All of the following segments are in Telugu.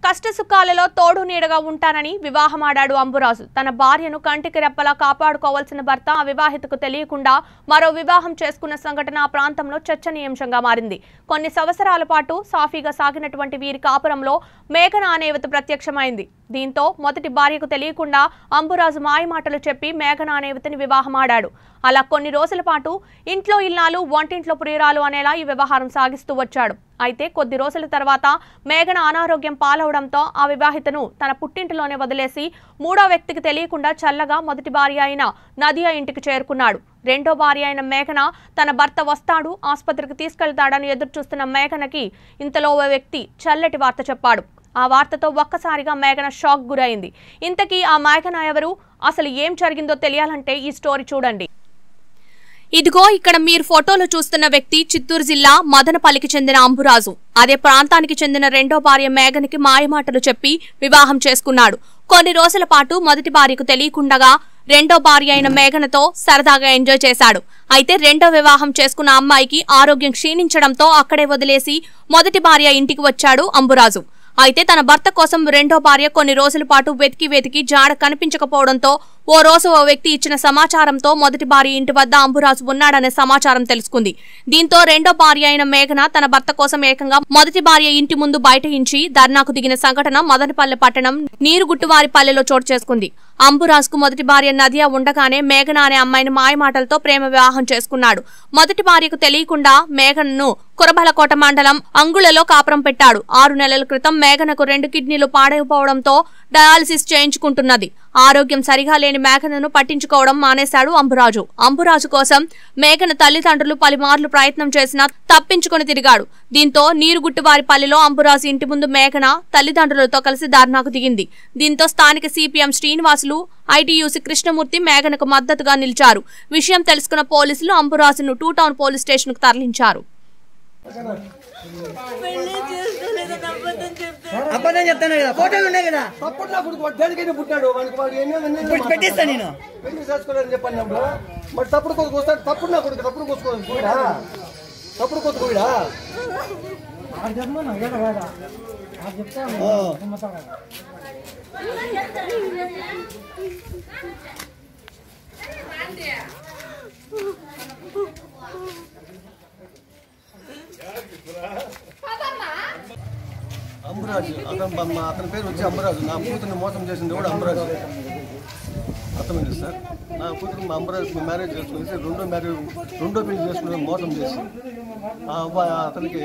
కష్టసుఖాలలో తోడు నీడగా ఉంటానని వివాహమాడాడు అంబురాజు తన భార్యను కంటికి రెప్పలా కాపాడుకోవాల్సిన భర్త ఆ వివాహితకు తెలియకుండా మరో వివాహం చేసుకున్న సంఘటన ఆ ప్రాంతంలో చర్చనీయాంశంగా మారింది కొన్ని సంవత్సరాల పాటు సాఫీగా సాగినటువంటి వీరి కాపురంలో మేఘన అనే యువత ప్రత్యక్షమైంది దీంతో మొదటి భార్యకు తెలియకుండా అంబురాజు మాయమాటలు చెప్పి మేఘన అనే యువతిని వివాహమాడాడు అలా కొన్ని రోజుల పాటు ఇంట్లో ఇల్లాలు వంటింట్లో ప్రియురాలు అనేలా ఈ వ్యవహారం సాగిస్తూ వచ్చాడు అయితే కొద్ది రోజుల తర్వాత మేఘన అనారోగ్యం పాలవడంతో ఆ వివాహితను తన పుట్టింటిలోనే వదిలేసి మూడో వ్యక్తికి తెలియకుండా చల్లగా మొదటి భార్య అయిన నదియా ఇంటికి చేరుకున్నాడు రెండో భార్య అయిన మేఘన తన భర్త వస్తాడు ఆసుపత్రికి తీసుకెళ్తాడని ఎదురు చూస్తున్న మేఘనకి ఇంతలో ఓ వ్యక్తి చల్లటి వార్త చెప్పాడు ఆ వార్తతో ఒక్కసారిగా మేఘన షాక్ గురైంది ఇంతకీ ఆ మేఘన ఎవరు అసలు ఏం జరిగిందో తెలియాలంటే ఈ స్టోరీ చూడండి ఇదిగో ఇక్కడ మీరు ఫోటోలో చూస్తున్న వ్యక్తి చిత్తూరు జిల్లా మదనపల్లికి చెందిన అంబురాజు అదే ప్రాంతానికి చెందిన రెండో భార్య మేఘనికి మాయమాటలు చెప్పి వివాహం చేసుకున్నాడు కొన్ని రోజుల పాటు మొదటి భార్యకు తెలియకుండగా రెండో భార్య అయిన మేఘనతో సరదాగా ఎంజాయ్ చేశాడు అయితే రెండో వివాహం చేసుకున్న అమ్మాయికి ఆరోగ్యం క్షీణించడంతో అక్కడే వదిలేసి మొదటి భార్య ఇంటికి వచ్చాడు అంబురాజు అయితే తన భర్త కోసం రెండో భార్య కొన్ని రోజుల పాటు వెతికి వెతికి జాడ కనిపించకపోవడంతో ఓ రోజు ఓ వ్యక్తి ఇచ్చిన సమాచారంతో మొదటి భార్య ఇంటి వద్ద అంబురాజు ఉన్నాడనే సమాచారం తెలుసుకుంది దీంతో రెండో భార్య అయిన మేఘన తన భర్త కోసం ఏకంగా మొదటి భార్య ఇంటి ముందు బైఠయించి ధర్నాకు దిగిన సంఘటన మదనపల్లె పట్టణం నీరుగుట్టువారిపల్లెలో చోటు చేసుకుంది అంబురాజ్కు మొదటి భార్య నదియా ఉండగానే మేఘన అనే అమ్మాయిని మాయమాటలతో ప్రేమ వివాహం చేసుకున్నాడు మొదటి భార్యకు తెలియకుండా మేఘనను కురబలకోట మండలం అంగుళలో కాపురం పెట్టాడు ఆరు నెలల క్రితం మేఘనకు రెండు కిడ్నీలు పాడైపోవడంతో డయాలసిస్ చేయించుకుంటున్నది ఆరోగ్యం సరిగా లేని మేఘనను పట్టించుకోవడం మానేశాడు అంబురాజు అంబురాజు కోసం మేఘన తల్లిదండ్రులు పలుమార్లు ప్రయత్నం చేసినా తప్పించుకొని తిరిగాడు దీంతో నీరుగుట్టువారిపల్లిలో అంబురాజు ఇంటి ముందు మేఘన తల్లిదండ్రులతో కలిసి ధర్నాకు దిగింది దీంతో స్థానిక సిపిఎం శ్రీనివాసులు ఐటీయూసీ కృష్ణమూర్తి మేఘనకు మద్దతుగా నిలిచారు విషయం తెలుసుకున్న పోలీసులు అంబురాజును టూ టౌన్ పోలీస్ స్టేషన్ కు తరలించారు పెళ్లి చేసుకోలేదని అబద్ధం చెప్తే అబద్ధం చెప్తాను కదా ఫోటోలు ఉన్నాయి కదా తప్పుడు నా కొడుకు వాడు దేనికైనా పుట్టాడు వాడికి వాడు ఎన్నో ఎన్నో ఇప్పుడు పెట్టేస్తా నేను పెళ్లి చేసుకోవాలని చెప్పాను అప్పుడు మరి తప్పుడు కొడుకు వస్తాడు తప్పుడు నా కొడుకు తప్పుడు కొడుకు పోయిడా తప్పుడు కొడుకు పోయిడా అంబురాజు అతను మా అతని పేరు వచ్చి అంబురాజు నా కూతుర్ని మోసం చేసింది కూడా అంబురాజు అర్థమైంది సార్ నా కూతురు మా అంబురాజు మ్యారేజ్ చేసుకుని రెండో మ్యారేజ్ రెండో పెళ్లి చేసుకుని మోసం చేసి ఆ అబ్బాయి అతనికి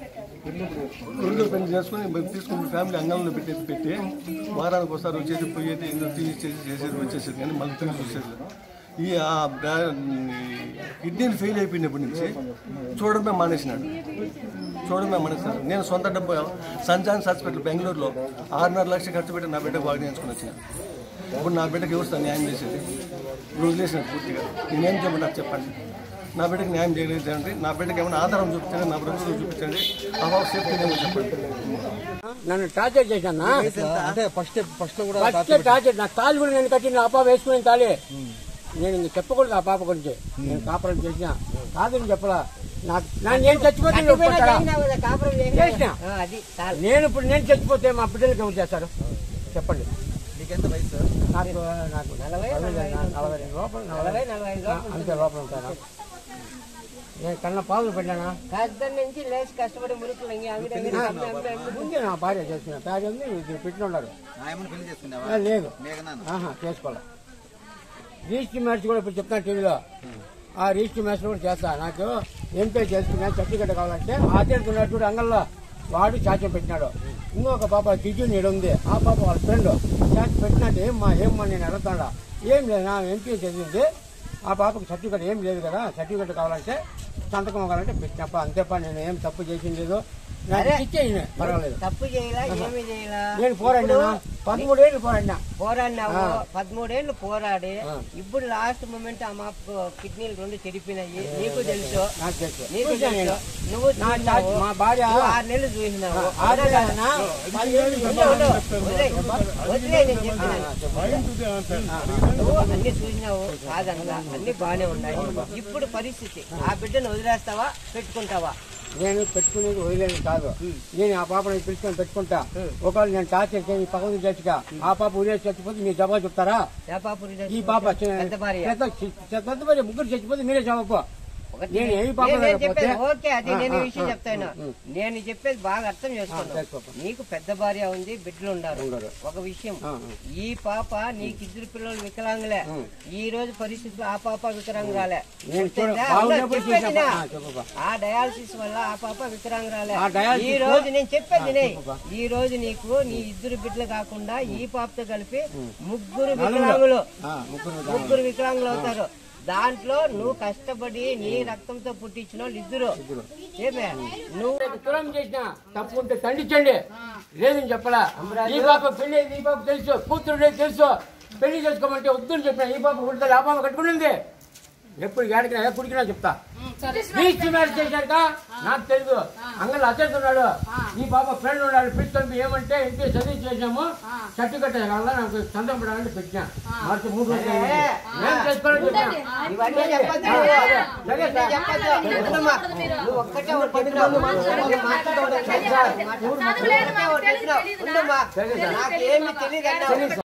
రెండో పెళ్లి చేసుకుని తీసుకుని ఫ్యామిలీ అంగంలో పెట్టి పెట్టి వారానికి ఒకసారి వచ్చేది పోయేది ఏదో తీసేసి చేసేది వచ్చేసేది కానీ మళ్ళీ తిరిగి చూసేది ఈ ఆ బ్యా- కిడ్నీలు ఫెయిల్ అయిపోయినప్పటి నుంచి చూడడమే మానేసినాడు చూడడమే మానేసినాడు నేను సొంత డబ్బు సంజాన్ హాస్పిటల్ బెంగళూరులో ఆరున్నర లక్షలు ఖర్చు పెట్టి నా బిడ్డకు బాగా చేయించుకుని వచ్చిన ఇప్పుడు నా బిడ్డకి ఎవరు సార్ న్యాయం చేసేది ఇప్పుడు వదిలేసినాడు పూర్తిగా నేనేం చెప్పండి చెప్పండి నా బిడ్డకి న్యాయం చేయలేదు అంటే నా బిడ్డకి ఏమైనా ఆధారం చూపించండి నా బ్రతుకు చూపించండి ఆ సేఫ్టీ ఏమో చెప్పండి నన్ను టార్చర్ చేశానా అంటే ఫస్ట్ ఫస్ట్ కూడా ఫస్ట్ టార్చర్ నా తాళి కూడా నేను కట్టిన ఆ పాప వేసుకునే తాళి నేను ఇంక చెప్పకూడదు ఆ పాప గురించి నేను కాపురం చేసిన కాదని చెప్పలా నాకు నా- నేను చచ్చిపోతే నువ్వు ఒప్పుకుంటావా? చేసిన నేను ఇప్పుడు నేను చచ్చిపోతే మా బిడ్డలకి ఎవరు చేస్తారు చెప్పండి నాకు నాకు నలభై నలభై రెండు లోపల నలభై అంతే లోపల ఉంటాను నేను కన్న పావులు పెట్టానా పెద్ద నుంచి లేచి కష్టపడి మురుకులు ఇంక అంగడి అంగడి అమ్మి అమ్మి అమ్మి ముందే నా భార్య చేసిన భార్య ఉంది ఇది పెట్టి ఉన్నాడు పెళ్లి చేసుకున్నావా ఆ, లేదు మేఘనాన్న ఆహా చేసుకోవాలి రిజిస్టర్ మ్యాచ్ కూడా ఇప్పుడు చెప్తాను టీవీలో ఆ రిజిస్టర్ మ్యాచ్ కూడా చేస్తా నాకు ఎంపీ చేసుకున్నా సర్టిఫికెట్ కావాలంటే ఆచరిస్తున్నట్టు అంగల్లో వాడు చాచం పెట్టినాడు ఇంకొక పాప కిజు నీడు ఉంది ఆ పాప వాళ్ళ ఫ్రెండ్ చాచి పెట్టినట్టు ఏమ్మా ఏమ్మా నేను అడుగుతాడా ఏం లేదు నా ఎంపీ చదివింది ఆ పాపకి సర్టిఫికెట్ ఏం లేదు కదా సర్టిఫికెట్ కావాలంటే సంతకం కావాలంటే పెట్టినప్ప అంతేపా నేను ఏం తప్పు చేసింది లేదు నాకు ఇచ్చేయి పర్వాలేదు తప్పు చేయలా ఏమి చేయలా నేను పోరాడినా పదమూడేళ్ళు పోరాడినా పోరాడినావు పదమూడేళ్లు పోరాడి ఇప్పుడు లాస్ట్ మూమెంట్ ఆ మాకు కిడ్నీలు రెండు చెడిపోయినాయి నీకు తెలుసు నాకు తెలుసు నీకు చూశాను నేను. తెలుసు నువ్వు నా చూసినావు. చాచి- మా భార్య నువ్వు ఆరు నెలలు చూసినావు ఆరు నెలలనా? పదిహేను ఉండు, ఉండు. వదిలేయ్. వదిలేయ్ నేను చెప్తున్నాను. నువ్వు అన్ని చూసినావు కాదనగా అన్ని బాగానే ఉన్నాయి ఇప్పుడు పరిస్థితి ఆ బిడ్డను వదిలేస్తావా పెట్టుకుంటావా నేను పెట్టుకునేది వదిలేది కాదు నేను ఆ పాపని పిలుచుకొని పెట్టుకుంటా ఒకవేళ నేను టార్చర్ చేసి పక్కన చచ్చిగా ఆ పాప ఉరేసి చచ్చిపోతే మీరు జవాబు చెప్తారా ఏ పాప రిలేషన్? ఈ పాప చిన్న- పెద్ద భార్య పెద్ద పెద్ద భార్య ముగ్గురు చచ్చిపోతే మీరే జవాబు ఒకటి నేను ఏ పాప నేను- నేను లేకపోతే- చెప్పేది ఓకే అది ఆ, నేను ఈ ఆ, విషయం ఆ, చెప్తాను నేను చెప్పేది బాగా అర్థం చేసుకున్నాను చేసుకోపా. నీకు పెద్ద భార్య ఉంది బిడ్డలు ఉన్నారు ఉన్నారు. ఒక విషయం ఆ, ఆ. ఈ పాప నీకు ఇద్దరు పిల్లలు వికలాంగులే ఈ రోజు పరిస్థితుల్లో ఆ పాప వికలాంగురాలే నేను చూడ గుర్తుందా? బాగున్నప్పుడు చెప్పేది చూసినా నా. ఆ, చెప్పబ్బా. ఆ డయాలసిస్ వల్ల ఆ పాప వికలాంగురాలే ఆ డయాలసిస్ ఈ రోజు నేను చెప్పేది ఆ, వినే. చెప్పబ్బా. ఈ రోజు నీకు నీ ఇద్దరు బిడ్డలు కాకుండా ఈ పాపతో కలిపి ముగ్గురు వికలాంగులు ఆ, ముగ్గురు ముగ్గురు వికలాంగులు అవుతారు దాంట్లో నువ్వు కష్టపడి నీ రక్తంతో పుట్టించిన వాళ్ళు ఇద్దరు ఏమే నువ్వు తులం చేసిన తప్పు ఉంటే ఖండించండి లేదని చెప్పలా ఈ పాప పెళ్లి అయింది, ఈ పాప తెలుసు కూతురు తెలుసు పెళ్లి చేసుకోమంటే వద్దని చెప్పిన ఈ పాప ఉంటుంది ఆ పాప కట్టుకునింది ఎప్పుడు ఏడికినా ఏ కుడికినా చెప్తా బీచ్ మ్యారేజ్ చేశాక నాకు తెలుసు అంగల్ అతడుతున్నాడు ఈ పాప ఫ్రెండ్ ఉన్నాడు పిలుచుకొని ఏమంటే ఇంటి చదివి చేసాము సర్టిఫికెట్ వల్ల నాకు చంద్రం పడాలని పెట్టినా మార్చి మూడు రోజులు అయింది. ఏం చేసుకోవాలని చెప్పినా ఇవన్నీ చెప్పొద్దు సరే, సరే, ఇవన్నీ చెప్పొద్దు ఎందుకమ్మా? నువ్వు ఒక్కటే ఒకటి చెప్పినావు. నువ్వు మాట్లాడకూడదు. నువ్వు ఒక్కటే ఒకటి చెప్పినావు. ఉండమ్మా. నాకేమి తెలియదు అన్నావు